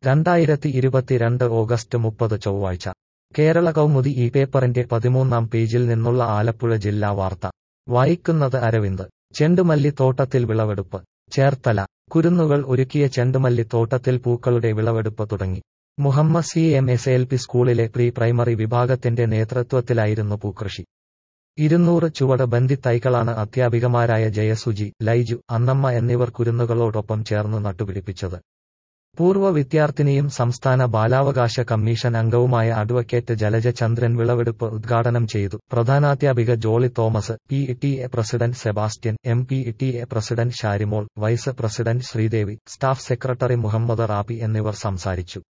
രണ്ടായിരത്തി ഇരുപത്തിരണ്ട് ഓഗസ്റ്റ് മുപ്പത് ചൊവ്വാഴ്ച കേരള കൗമുദി ഈ പേപ്പറിന്റെ പതിമൂന്നാം പേജിൽ നിന്നുള്ള ആലപ്പുഴ ജില്ലാ വാർത്ത വായിക്കുന്നത് അരവിന്ദ് ചെണ്ടുമല്ലിത്തോട്ടത്തിൽ വിളവെടുപ്പ് ചേർത്തല കുരുന്നുകൾ ഒരുക്കിയ ചെണ്ടുമല്ലിത്തോട്ടത്തിൽ പൂക്കളുടെ വിളവെടുപ്പ് തുടങ്ങി Muhammad C M S L P സ്കൂളിലെ പ്രീ പ്രൈമറി വിഭാഗത്തിന്റെ നേതൃത്വത്തിലായിരുന്നു പൂക്കൃഷി ഇരുന്നൂറ് ചുവട് ബന്ദി തൈകളാണ് അധ്യാപികമാരായ ജയസുജി ലൈജു അന്നമ്മ എന്നിവർ കുരുന്നുകളോടൊപ്പം ചേർന്ന് നട്ടുപിടിപ്പിച്ചത് പൂർവ്വ വിദ്യാർത്ഥിനിയും സംസ്ഥാന ബാലാവകാശ കമ്മീഷൻ അംഗവുമായ അഡ്വക്കേറ്റ് ജലജ ചന്ദ്രൻ വിളവെടുപ്പ് ഉദ്ഘാടനം ചെയ്തു പ്രധാനാധ്യാപിക Jolly Thomas P T A president Sebastian M P T A president Sharimol vice president Sreedevi staff secretary Muhammad Rabi എന്നിവർ സംസാരിച്ചു